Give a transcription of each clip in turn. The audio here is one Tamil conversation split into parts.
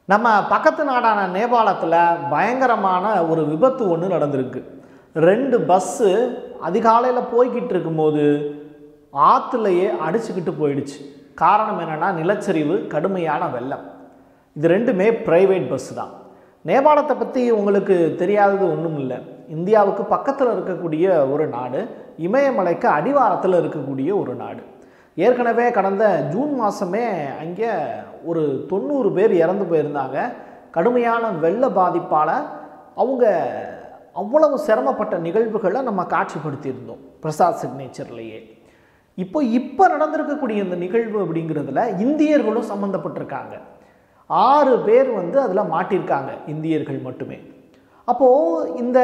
நம்ம பக்கத்து நாடான நேபாளத்தில் பயங்கரமான ஒரு விபத்து ஒன்று நடந்திருக்கு ரெண்டு பஸ்ஸு அதிகாலையில் போய்கிட்டு இருக்கும்போது ஆற்றுலையே அடிச்சுக்கிட்டு போயிடுச்சு காரணம் என்னென்னா நிலச்சரிவு கடுமையான வெள்ளம் இது ரெண்டுமே ப்ரைவேட் பஸ் தான் நேபாளத்தை பற்றி உங்களுக்கு தெரியாதது ஒன்றும் இல்லை இந்தியாவுக்கு பக்கத்தில் இருக்கக்கூடிய ஒரு நாடு இமயமலைக்கு அடிவாரத்தில் இருக்கக்கூடிய ஒரு நாடு ஏற்கனவே கடந்த ஜூன் மாதமே அங்கே ஒரு தொண்ணூறு பேர் இறந்து போயிருந்தாங்க கடுமையான வெள்ள பாதிப்பால் அவங்க அவ்வளவு சிரமப்பட்ட நிகழ்வுகளை நம்ம காட்சிப்படுத்தியிருந்தோம் பிரசாத் சிக்னேச்சர்லேயே இப்போ இப்போ நடந்திருக்கக்கூடிய இந்த நிகழ்வு அப்படிங்கிறதுல இந்தியர்களும் சம்மந்தப்பட்டிருக்காங்க ஆறு பேர் வந்து அதில் மாட்டியிருக்காங்க இந்தியர்கள் மட்டுமே அப்போது இந்த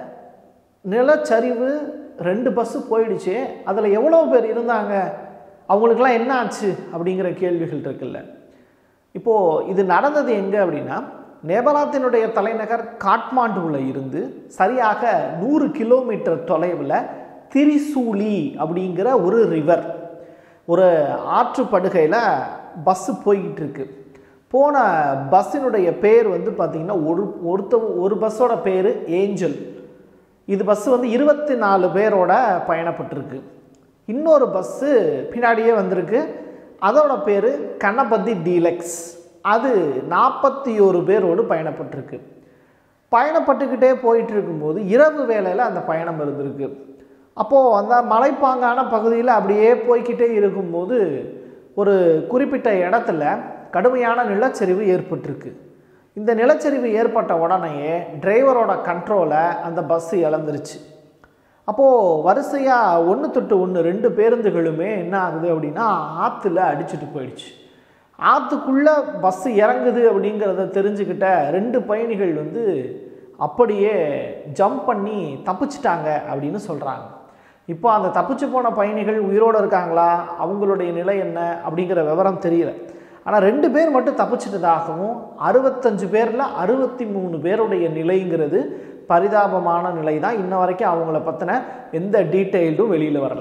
நிலச்சரிவு ரெண்டு பஸ்ஸு போயிடுச்சு அதில் எவ்வளோ பேர் இருந்தாங்க அவங்களுக்கெல்லாம் என்ன ஆச்சு அப்படிங்கிற கேள்விகள் இருக்குல்ல இப்போது இது நடந்தது எங்கே அப்படின்னா நேபாளத்தினுடைய தலைநகர் காட்மாண்டுவில் இருந்து சரியாக நூறு கிலோமீட்டர் தொலைவில் திரிசூலி அப்படிங்கிற ஒரு ரிவர் ஒரு ஆற்றுப்படுகையில் பஸ்ஸு போய்கிட்டு இருக்கு போன பஸ்ஸினுடைய பேர் வந்து பார்த்திங்கன்னா ஒரு ஒருத்த ஒரு பஸ்ஸோட பேர் ஏஞ்சல் இது பஸ்ஸு வந்து இருபத்தி நாலு பேரோட பயணப்பட்டிருக்கு இன்னொரு பஸ்ஸு பின்னாடியே வந்திருக்கு அதோட பேர் கணபதி டீலக்ஸ் அது நாற்பத்தி ஒரு பேரோடு பயணப்பட்டிருக்கு பயணப்பட்டுக்கிட்டே போயிட்டு இருக்கும்போது இரவு வேளையில் அந்த பயணம் இருந்திருக்கு அப்போது அந்த மலைப்பாங்கான பகுதியில் அப்படியே போய்கிட்டே இருக்கும்போது ஒரு குறிப்பிட்ட இடத்துல கடுமையான நிலச்சரிவு ஏற்பட்டிருக்கு இந்த நிலச்சரிவு ஏற்பட்ட உடனேயே டிரைவரோட கண்ட்ரோலை அந்த பஸ்ஸு இழந்துருச்சு அப்போது வரிசையாக ஒன்று தொட்டு ஒன்று ரெண்டு பேருந்துகளுமே என்ன ஆகுது அப்படின்னா ஆற்றுல அடிச்சுட்டு போயிடுச்சு ஆற்றுக்குள்ளே பஸ்ஸு இறங்குது அப்படிங்கிறத தெரிஞ்சுக்கிட்ட ரெண்டு பயணிகள் வந்து அப்படியே ஜம்ப் பண்ணி தப்பிச்சிட்டாங்க அப்படின்னு சொல்கிறாங்க இப்போ அந்த தப்பிச்சு போன பயணிகள் உயிரோடு இருக்காங்களா அவங்களுடைய நிலை என்ன அப்படிங்கிற விவரம் தெரியல ஆனால் ரெண்டு பேர் மட்டும் தப்பிச்சிட்டதாகவும் அறுபத்தஞ்சு பேரில் அறுபத்தி மூணு பேருடைய நிலைங்கிறது பரிதாபமான நிலை தான் இன்ன வரைக்கும் அவங்கள பற்றின எந்த டீட்டெயில்டும் வெளியில் வரல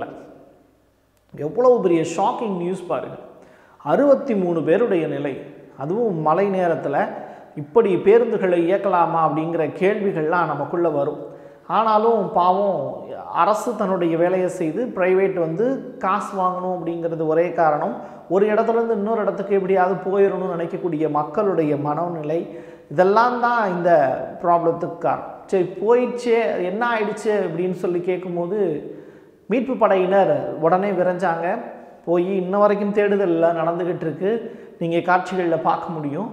எவ்வளவு பெரிய ஷாக்கிங் நியூஸ் பாருங்கள் அறுபத்தி மூணு பேருடைய நிலை அதுவும் மழை நேரத்தில் இப்படி பேருந்துகளை இயக்கலாமா அப்படிங்கிற கேள்விகள்லாம் நமக்குள்ளே வரும் ஆனாலும் பாவம் அரசு தன்னுடைய வேலையை செய்து ப்ரைவேட் வந்து காசு வாங்கணும் அப்படிங்கிறது ஒரே காரணம் ஒரு இடத்துலேருந்து இன்னொரு இடத்துக்கு எப்படியாவது போயிடணும்னு நினைக்கக்கூடிய மக்களுடைய மனநிலை இதெல்லாம் தான் இந்த ப்ராப்ளத்துக்கு காரணம் சரி போயிடுச்சே என்ன ஆயிடுச்சு அப்படின்னு சொல்லி கேட்கும்போது மீட்பு படையினர் உடனே விரைஞ்சாங்க போய் இன்ன வரைக்கும் தேடுதலில் நடந்துக்கிட்டு இருக்கு நீங்கள் காட்சிகளில் பார்க்க முடியும்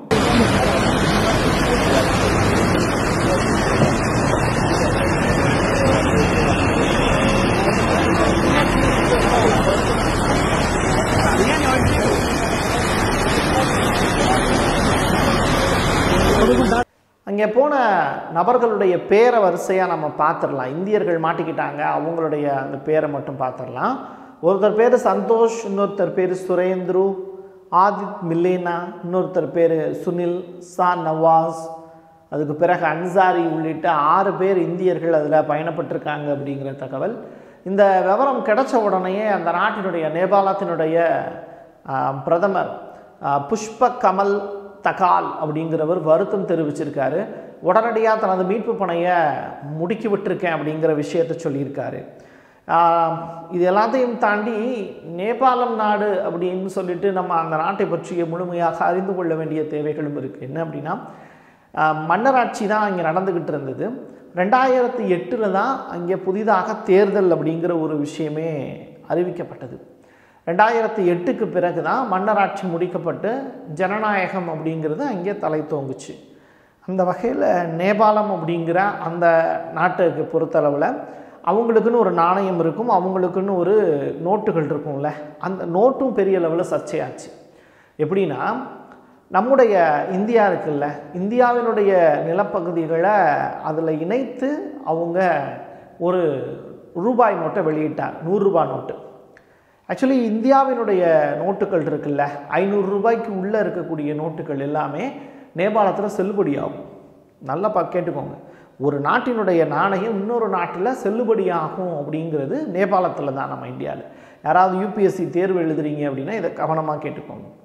அங்கே போன நபர்களுடைய பேரை வரிசையாக நம்ம பார்த்துடலாம் இந்தியர்கள் மாட்டிக்கிட்டாங்க அவங்களுடைய அந்த பேரை மட்டும் பார்த்துடலாம் ஒருத்தர் பேர் சந்தோஷ் இன்னொருத்தர் பேர் சுரேந்துரு ஆதித் மில்லேனா இன்னொருத்தர் பேர் சுனில் சா நவாஸ் அதுக்கு பிறகு அன்சாரி உள்ளிட்ட ஆறு பேர் இந்தியர்கள் அதில் பயணப்பட்டிருக்காங்க அப்படிங்கிற தகவல் இந்த விவரம் கிடைச்ச உடனேயே அந்த நாட்டினுடைய நேபாளத்தினுடைய பிரதமர் புஷ்ப கமல் தகால் அப்படிங்கிறவர் வருத்தம் தெரிவிச்சிருக்காரு உடனடியாக தனது மீட்பு பணியை முடுக்கி விட்டுருக்கேன் அப்படிங்கிற விஷயத்தை சொல்லியிருக்காரு இது எல்லாத்தையும் தாண்டி நேபாளம் நாடு அப்படின்னு சொல்லிட்டு நம்ம அந்த நாட்டை பற்றிய முழுமையாக அறிந்து கொள்ள வேண்டிய தேவைகளும் இருக்குது என்ன அப்படின்னா மன்னராட்சி தான் அங்கே நடந்துக்கிட்டு இருந்தது ரெண்டாயிரத்தி எட்டில் தான் அங்கே புதிதாக தேர்தல் அப்படிங்கிற ஒரு விஷயமே அறிவிக்கப்பட்டது ரெண்டாயிரத்தி எட்டுக்கு பிறகு தான் மன்னராட்சி முடிக்கப்பட்டு ஜனநாயகம் அப்படிங்கிறது அங்கே தலை தோங்குச்சு அந்த வகையில் நேபாளம் அப்படிங்கிற அந்த நாட்டுக்கு பொறுத்தளவில் அவங்களுக்குன்னு ஒரு நாணயம் இருக்கும் அவங்களுக்குன்னு ஒரு நோட்டுகள் இருக்கும்ல அந்த நோட்டும் பெரிய லெவலில் சர்ச்சையாச்சு எப்படின்னா நம்முடைய இந்தியா இருக்குல்ல இந்தியாவினுடைய நிலப்பகுதிகளை அதில் இணைத்து அவங்க ஒரு ரூபாய் நோட்டை வெளியிட்டார் நூறுரூபா நோட்டு ஆக்சுவலி இந்தியாவினுடைய நோட்டுகள் இருக்குல்ல ஐநூறு ரூபாய்க்கு உள்ளே இருக்கக்கூடிய நோட்டுகள் எல்லாமே நேபாளத்தில் செல்லுபடியாகும் நல்லா பா கேட்டுக்கோங்க ஒரு நாட்டினுடைய நாணயம் இன்னொரு நாட்டில் செல்லுபடியாகும் அப்படிங்கிறது நேபாளத்தில் தான் நம்ம இந்தியாவில் யாராவது யூபிஎஸ்சி தேர்வு எழுதுறீங்க அப்படின்னா இதை கவனமாக கேட்டுக்கோங்க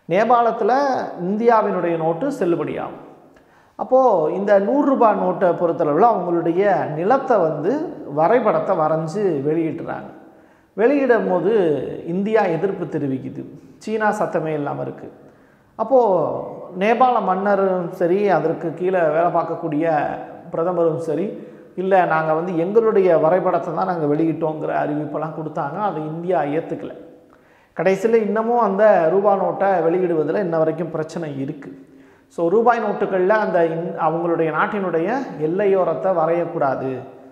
நேபாளத்தில் இந்தியாவினுடைய நோட்டு செல்லுபடியாகும் அப்போது இந்த நூறுரூபா நோட்டை பொறுத்தளவில் அவங்களுடைய நிலத்தை வந்து வரைபடத்தை வரைஞ்சி வெளியிட்டுறாங்க வெளியிடும் போது இந்தியா எதிர்ப்பு தெரிவிக்குது சீனா சத்தமே இல்லாமல் இருக்குது அப்போது நேபாள மன்னரும் சரி அதற்கு கீழே வேலை பார்க்கக்கூடிய பிரதமரும் சரி இல்லை நாங்கள் வந்து எங்களுடைய வரைபடத்தை தான் நாங்கள் வெளியிட்டோங்கிற அறிவிப்பெல்லாம் கொடுத்தாங்க அதை இந்தியா ஏற்றுக்கலை கடைசியில் இன்னமும் அந்த ரூபா நோட்டை வெளியிடுவதில் இன்ன வரைக்கும் பிரச்சனை இருக்குது ஸோ ரூபாய் நோட்டுகளில் அந்த இந் அவங்களுடைய நாட்டினுடைய எல்லையோரத்தை வரையக்கூடாது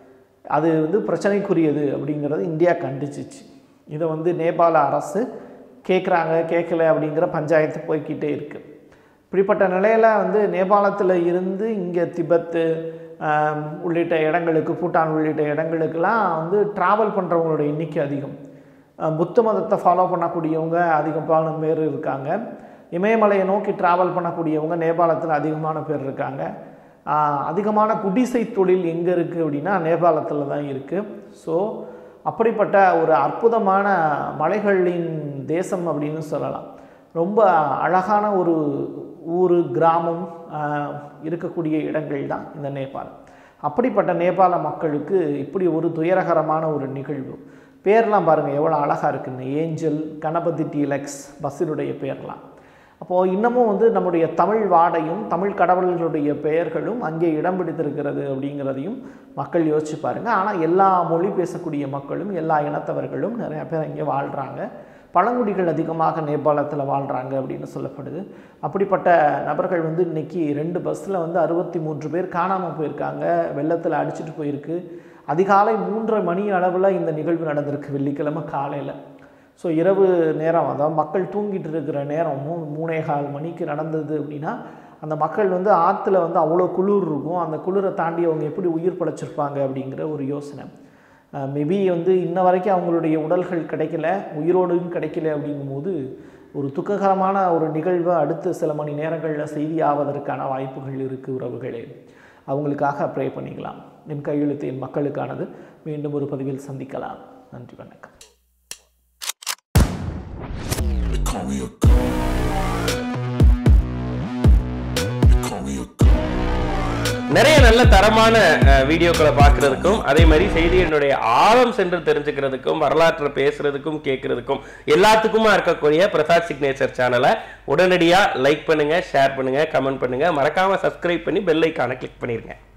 அது வந்து பிரச்சனைக்குரியது அப்படிங்கிறது இந்தியா கண்டிச்சிச்சு இதை வந்து நேபாள அரசு கேட்குறாங்க கேட்கல அப்படிங்கிற பஞ்சாயத்து போய்க்கிட்டே இருக்குது இப்படிப்பட்ட நிலையில் வந்து நேபாளத்தில் இருந்து இங்கே திபத்து ஆம், உள்ளிட்ட இடங்களுக்கு பூட்டான் உள்ளிட்ட இடங்களுக்கெல்லாம் வந்து ட்ராவல் பண்ணுறவங்களோட எண்ணிக்கை அதிகம் அஹ், புத்த மதத்தை ஃபாலோ பண்ணக்கூடியவங்க அதிகமான பேர் இருக்காங்க இமயமலையை நோக்கி ட்ராவல் பண்ணக்கூடியவங்க நேபாளத்தில் அதிகமான பேர் இருக்காங்க ஆஹ், அதிகமான குடிசை தொழில் எங்கே இருக்குது அப்படின்னா நேபாளத்தில் தான் இருக்குது ஸோ அப்படிப்பட்ட ஒரு அற்புதமான மலைகளின் தேசம் அப்படின்னு சொல்லலாம் ரொம்ப அழகான ஒரு ஊர் கிராமம் ஆஹ், இருக்கக்கூடிய இடங்கள் தான் இந்த நேபாளம் அப்படிப்பட்ட நேபாள மக்களுக்கு இப்படி ஒரு துயரகரமான ஒரு நிகழ்வு பேர்லாம் பாருங்கள் எவ்வளோ அழகாக இருக்குன்னு ஏஞ்சல் கணபதி டீலக்ஸ் பஸ்ஸினுடைய பேர்லாம் அப்போது இன்னமும் வந்து நம்முடைய தமிழ் வாடையும் தமிழ் கடவுள்களுடைய பெயர்களும் அங்கே இடம் பிடித்திருக்கிறது அப்படிங்கிறதையும் மக்கள் யோசிச்சு பாருங்கள் ஆனால் எல்லா மொழி பேசக்கூடிய மக்களும் எல்லா இனத்தவர்களும் நிறைய பேர் இங்கே வாழ்கிறாங்க பழங்குடிகள் அதிகமாக நேபாளத்தில் வாழ்கிறாங்க அப்படின்னு சொல்லப்படுது அப்படிப்பட்ட நபர்கள் வந்து இன்னைக்கு ரெண்டு பஸ்ஸில் வந்து அறுபத்தி மூன்று பேர் காணாமல் போயிருக்காங்க வெள்ளத்தில் அடிச்சிட்டு போயிருக்கு அதிகாலை மூன்றரை மணி அளவில் இந்த நிகழ்வு நடந்திருக்கு வெள்ளிக்கிழமை காலையில் ஸோ இரவு நேரம் அதாவது மக்கள் தூங்கிட்டு இருக்கிற நேரம் மூ மூணே கால் மணிக்கு நடந்தது அப்படின்னா அந்த மக்கள் வந்து ஆற்றுல வந்து அவ்வளோ குளிர் இருக்கும் அந்த குளிரை தாண்டி அவங்க எப்படி உயிர் படைச்சிருப்பாங்க அப்படிங்கிற ஒரு யோசனை மேபி வந்து இன்ன வரைக்கும் அவங்களுடைய உடல்கள் கிடைக்கல உயிரோடும் கிடைக்கல அப்படிங்கும்போது ஒரு துக்ககரமான ஒரு நிகழ்வு அடுத்த சில மணி நேரங்களில் செய்தி ஆவதற்கான வாய்ப்புகள் இருக்குது உறவுகளே அவங்களுக்காக ப்ரே பண்ணிக்கலாம் என் கையெழுத்து என் மக்களுக்கானது மீண்டும் ஒரு பதிவில் சந்திக்கலாம் நன்றி வணக்கம் They call me a god. They call me a god. நிறைய நல்ல தரமான அஹ், வீடியோக்களை பார்க்கறதுக்கும் அதே மாதிரி செய்தியினுடைய ஆழம் சென்று தெரிஞ்சுக்கிறதுக்கும் வரலாற்றை பேசுறதுக்கும் கேட்கறதுக்கும் எல்லாத்துக்குமா இருக்கக்கூடிய பிரசாத் சிக்னேச்சர் சேனலை உடனடியாக லைக் பண்ணுங்க ஷேர் பண்ணுங்க கமெண்ட் பண்ணுங்க மறக்காம சப்ஸ்கிரைப் பண்ணி பெல் ஐக்கானை கிளிக் பண்ணிருங்க